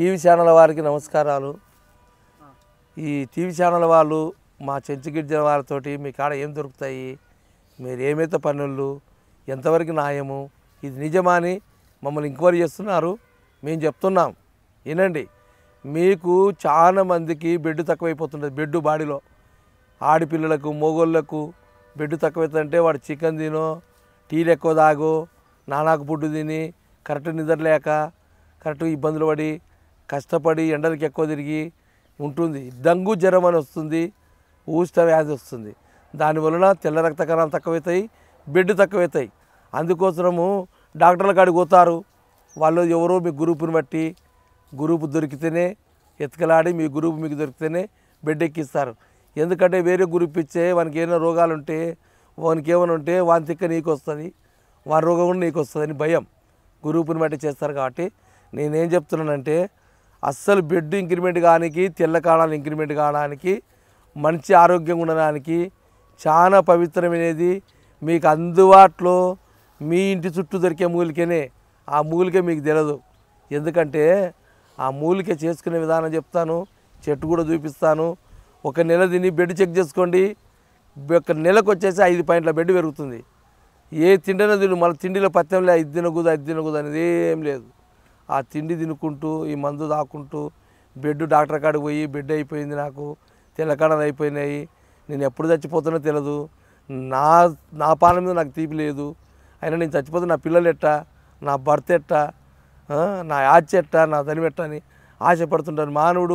TV channel వారికి నమస్కారాలు ఈ టీవీ ఛానల్ వాళ్ళు మా చెంచుగిడ్జ వారితోటి మీ కాడ ఏం దొరుకుతాయి మీరు ఏమైతే పనులు ఎంతవరకు న్యాయము ఇది నిజమా అని మమ్మల్ని ఎంక్వైరీ చేస్తున్నారు మేము చెప్తున్నాం వినండి మీకు చాలా మందికి బెడ్ తక్కువైపోతుంటుంది బెడ్ బాడీలో ఆడపిల్లలకు మొగోళ్ళకు బెడ్ తక్కువైతుందంటే వాడు చికెన్ తినో టీలు ఎక్కువ తాగో నానాకు ఫుడ్ తిని కరెక్ట్ నిద్ర లేక కరెక్ట్ ఇబ్బందులు పడి కష్టపడి ఎండలకి ఎక్కువ తిరిగి ఉంటుంది డంగు జ్వరం అని వస్తుంది ఊష్ట వ్యాధి వస్తుంది దానివలన తెల్ల రక్త కణాలు తక్కువవుతాయి బెడ్ తక్కువవుతాయి అందుకోసము డాక్టర్ల కాడికి పోతారు వాళ్ళు ఎవరో మీ గ్రూపుని బట్టి గ్రూపు దొరికితేనే ఎత్తుకలాడి మీ గ్రూప్ మీకు దొరికితేనే బెడ్ ఎక్కిస్తారు ఎందుకంటే వేరే గ్రూప్ ఇచ్చే వానికి ఏమైనా రోగాలు ఉంటే వానికి ఏమైనా ఉంటే వాని తిక్క నీకు వస్తుంది వాని రోగం కూడా నీకు వస్తుంది అని భయం గ్రూపుని బట్టి చేస్తారు కాబట్టి నేనేం చెప్తున్నానంటే అస్సలు బెడ్ ఇంక్రిమెంట్ కానికి తెల్ల కాణాలు ఇంక్రిమెంట్ కావడానికి మంచి ఆరోగ్యంగా ఉండడానికి చాలా పవిత్రమైనది మీకు అందుబాటులో మీ ఇంటి చుట్టూ దొరికే మూలికనే ఆ మూలిక మీకు తెలియదు ఎందుకంటే ఆ మూలిక చేసుకునే విధానం చెప్తాను చెట్టు కూడా చూపిస్తాను ఒక నెల తిని బెడ్ చెక్ చేసుకోండి ఒక నెలకు వచ్చేసి ఐదు పాయింట్ల బెడ్ పెరుగుతుంది ఏ తిండినో తిను మళ్ళీ తిండిలో పత్యంలో ఇది తినకూడదు అది తినకూడదు అనేది ఏం లేదు ఆ తిండి తినుకుంటూ ఈ మందు తాకుంటూ బెడ్ డాక్టర్ కాడికి పోయి బెడ్ అయిపోయింది నాకు తెల్లకడలు అయిపోయినాయి నేను ఎప్పుడు చచ్చిపోతానో తెలియదు నా నా పాలన మీద నాకు తీపి లేదు అయినా నేను చచ్చిపోతే నా పిల్లలు ఎట్టా నా భర్త ఎట్టా ఆ, నా ఆచ ఎట్టా నా తనివి ఎట్టా అని ఆశపడుతుంటాను మానవుడు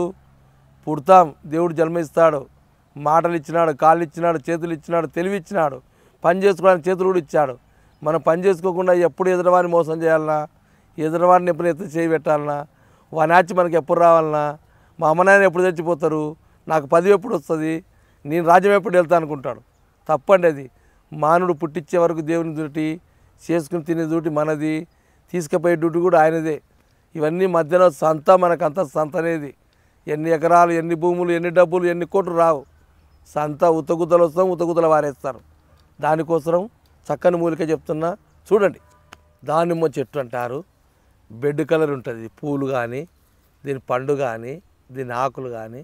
పుడతాం దేవుడు జన్మ ఇస్తాడు మాటలు ఇచ్చినాడు కాళ్ళు ఇచ్చినాడు చేతులు ఇచ్చినాడు తెలివి ఇచ్చినాడు పని చేసుకోవడానికి చేతులు కూడా ఇచ్చాడు మనం పని చేసుకోకుండా ఎప్పుడు ఎదురవారిని మోసం చేయాలన్నా ఎదురవారిని ఎప్పుడు ఎత్తి చేయి పెట్టాలన్నా వాని ఆచి మనకి ఎప్పుడు రావాలన్నా మా అమ్మ నాయన ఎప్పుడు చచ్చిపోతారు నాకు పదవి ఎప్పుడు వస్తుంది నేను రాజ్యం ఎప్పుడు వెళ్తా అనుకుంటాడు తప్పండి అది మానవుడు పుట్టించే వరకు దేవుని డ్యూటీ చేసుకుని తినే డ్యూటీ మనది తీసుకుపోయే డ్యూటీ కూడా ఆయనదే ఇవన్నీ మధ్యలో సంత మనకంత సంత అనేది ఎన్ని ఎకరాలు ఎన్ని భూములు ఎన్ని డబ్బులు ఎన్ని కోట్లు రావు సంత ఉత్తగుతలు వస్తాం ఉత్తగుతలు వారేస్తారు దానికోసం చక్కని మూలిక చెప్తున్నా చూడండి దానిమ్మ చెట్టు అంటారు బెడ్ కలర్ ఉంటుంది పూలు కానీ దీని పండు కానీ దీని ఆకులు కానీ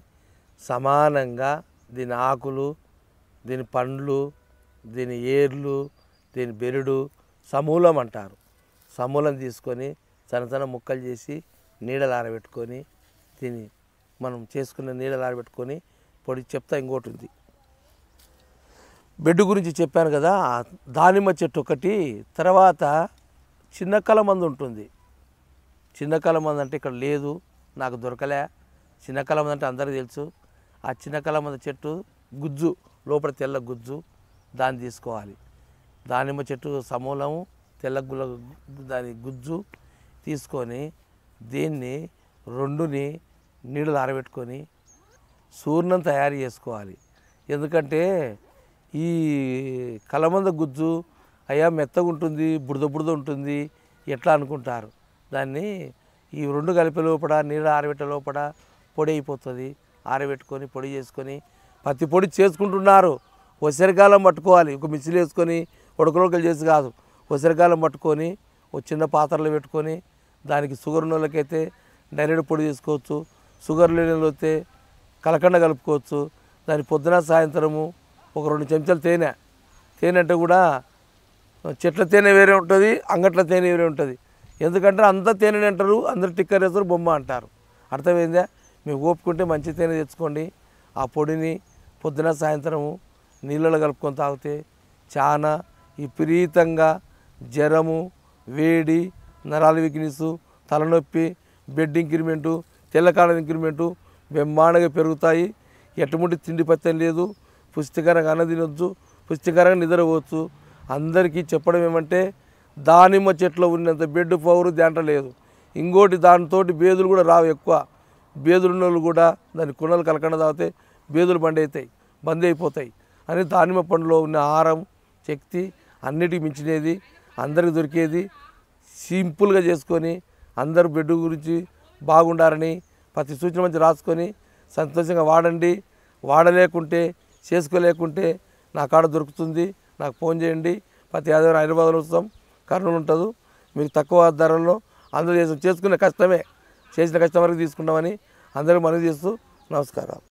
సమానంగా దీని ఆకులు దీని పండ్లు దీని ఏర్లు దీని బెరుడు సమూలం అంటారు సమూలం తీసుకొని చిన్న చిన్న ముక్కలు చేసి నీడలు ఆరబెట్టుకొని తిని మనం చేసుకున్న నీడలు ఆరబెట్టుకొని పొడి చెప్తా ఇంకోటి ఉంది బెడ్ గురించి చెప్పాను కదా ఆ దానిమ్మ చెట్టు ఒకటి తర్వాత చిన్న కలమందు ఉంటుంది చిన్న కలమందు అంటే ఇక్కడ లేదు నాకు దొరకలే చిన్న కలమందు అంటే అందరికీ తెలుసు ఆ చిన్న కలమంద చెట్టు గుజ్జు లోపల తెల్ల గుజ్జు దాన్ని తీసుకోవాలి దానిమ్మ చెట్టు సమూలము తెల్ల గుల దాని గుజ్జు తీసుకొని దీన్ని రెండుని నీళ్ళు ఆరబెట్టుకొని సూర్ణం తయారు చేసుకోవాలి ఎందుకంటే ఈ కలమంద గుజ్జు అయ్యా మెత్తగా ఉంటుంది బురద బురద ఉంటుంది ఎట్లా అనుకుంటారు దాన్ని ఈ రెండు కలిపే లోపల నీళ్ళు ఆరబెట్టే లోపల పొడి అయిపోతుంది ఆరబెట్టుకొని పొడి చేసుకొని ప్రతి పొడి చేసుకుంటున్నారు ఒసరికాలం పట్టుకోవాలి ఒక మిక్సీలు వేసుకొని ఉడకలోకలు చేసి కాదు ఒసరికాలం పట్టుకొని ఒక చిన్న పాత్రలో పెట్టుకొని దానికి షుగర్ ఉన్న వాళ్ళకైతే డైరెక్ట్ పొడి చేసుకోవచ్చు షుగర్ లేని వాళ్ళు అయితే కలకండ కలుపుకోవచ్చు దాని పొద్దున సాయంత్రము ఒక రెండు చెంచాలు తేనె తేనె అంటే కూడా చెట్ల తేనె వేరే ఉంటుంది అంగట్ల తేనె వేరే ఉంటుంది ఎందుకంటే అంతా తేనె అంటారు అందరు టిక్కర్ వేస్తారు బొమ్మ అంటారు అర్థమైందా మీకు ఓపుకుంటే మంచి తేనె తెచ్చుకోండి ఆ పొడిని పొద్దున సాయంత్రము నీళ్ళలో కలుపుకొని తాగితే చాలా విపరీతంగా జ్వరము వేడి నరాల వీక్నెస్ తలనొప్పి బెడ్ ఇంక్రిమెంటు తెల్లకాలం ఇంక్రిమెంటు బ్రహ్మాండంగా పెరుగుతాయి ఎటువంటి తిండి పత్యం లేదు పుష్టికరంగా అన్న తినొచ్చు పుష్టికరంగా నిద్రపోవచ్చు అందరికీ చెప్పడం ఏమంటే దానిమ్మ చెట్లో ఉన్నంత బెడ్ పవర్ దాంట్లో లేదు ఇంకోటి దానితోటి బేదులు కూడా రావు ఎక్కువ బేదులు ఉన్న వాళ్ళు కూడా దాని కుండలు కలకండ తాగితే బేదులు బండి అవుతాయి బంద్ అయిపోతాయి అని దానిమ్మ పండులో ఉన్న ఆహారం శక్తి అన్నిటికి మించినది అందరికి దొరికేది సింపుల్గా చేసుకొని అందరు బెడ్ గురించి బాగుండాలని ప్రతి సూచన మంచి రాసుకొని సంతోషంగా వాడండి వాడలేకుంటే చేసుకోలేకుంటే నా కాడ దొరుకుతుంది నాకు ఫోన్ చేయండి ప్రతి ఆదివారం హైదరాబాద్లో వస్తాం కర్నూలు ఉంటుంది మీకు తక్కువ ధరల్లో అందరూ చేసు- చేసుకునే కష్టమే చేసిన కష్టం వరకు తీసుకుంటామని అందరూ మనవి చేస్తూ నమస్కారాలు